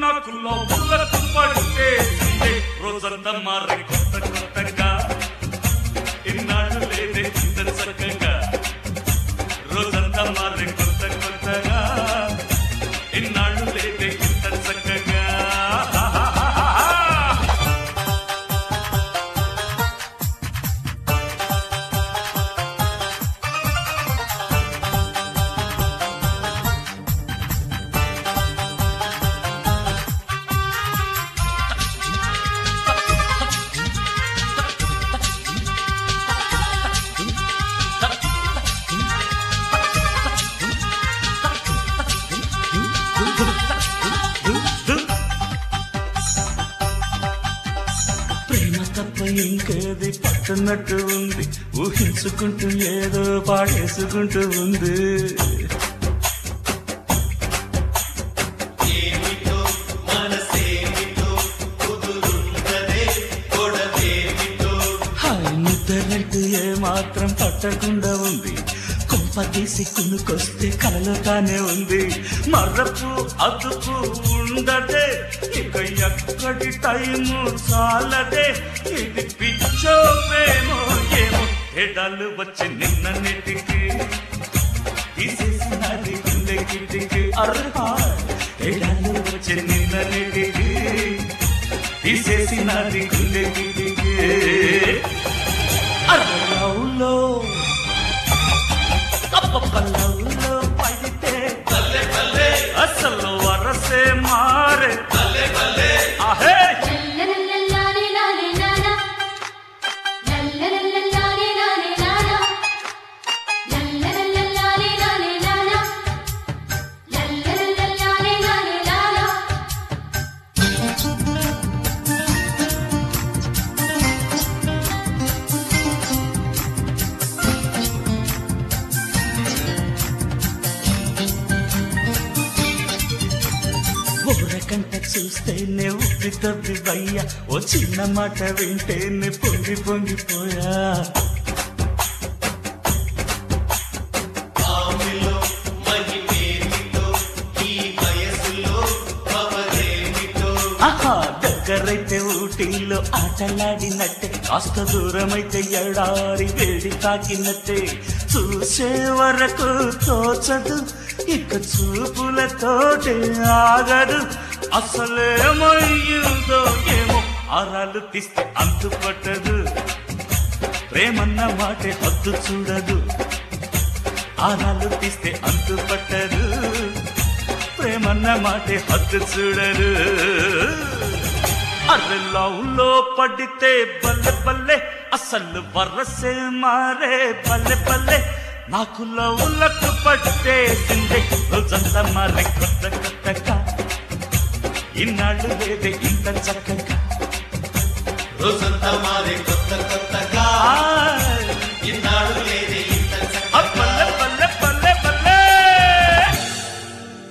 నాకు లోపలకు పట్టేసిందే రోజంతా మారే కొత్త కొత్తగా ఇన్నాళ్ళు లేదే ఇంత చక్కగా రోజంతా మారే కొత్త కొత్తగా ఇన్నాళ్ళు లేదే ఇంత చక్కగా ప్రేమ తప్ప ఇంకేది పట్టున్నట్టు ఉంది ఊహించుకుంటూ ఏదో పాడేసుకుంటూ ఉంది ఏమిటో మనసేమిటో కుదురుందనే గొడవేమిటో హాయ్ నిద్రలంటూ ఏ మాత్రం పట్టకుండా ఉంది కొంప తీసి కునుకొస్తే కలలో తానే ఉంది మర్రపు అదుపు ఉండదే ఇక ఎక్కడి టైము చాలదే ఇది పిచ్చోమేమో ఏమో ఎడాలు వచ్చి నిన్న నెటికి తీసేసినది గుండె కిటికి అర్హా ఎడాలు వచ్చి నిన్న నెటికి తీసేసినది గుండె కిటికి అర్రలౌలో అప్పలౌలో పడితే భలే భలే అసలు వరసే మారే భలే భలే అహే లల్లలల్లలాలి లాలి లాలా. లల్లలల్లలాలి లాలి లాలా. లల్లలల్లలాలి లాలి లాలా. లల్లలల్లలాలి లాలి లాలా. ఊరకంట చూస్తేనే ఉబ్బి తబ్బి వయ్యా ఓ చిన్న మాట వింటేనే పొంగి పొంగిపోయా ఆమెలో మహిమేమిటో ఈ వయసులో పవరేమిటో ఆహా దగ్గరైతే ఊటీలో ఆటలాడినట్టే కాస్త దూరమైతే ఎడారి వేడి తాకినట్టే చూసే వరకు తోచదు ఇక చూపులతోటే ఆగదు అసలేమయ్యిందో ఏమో ఆరాలు తీస్తే అంతు పట్టదు ప్రేమన్న మాటే హద్దు చూడదు ఆరాలు తీస్తే అంతు పట్టదు ప్రేమన్న మాటే హద్దు చూడరు అర్రె లవ్లో పడితే బల్లె బల్లె అసలు వరసే మారే బల్లె బల్లె నాకు లవ్లకు పట్టేసిందే రోజంతా మారే కొత్త కొత్తగా ఇన్నాళ్ళు లేదే ఇంత చక్కగా రోజంతా మారే కొత్త కొత్తగా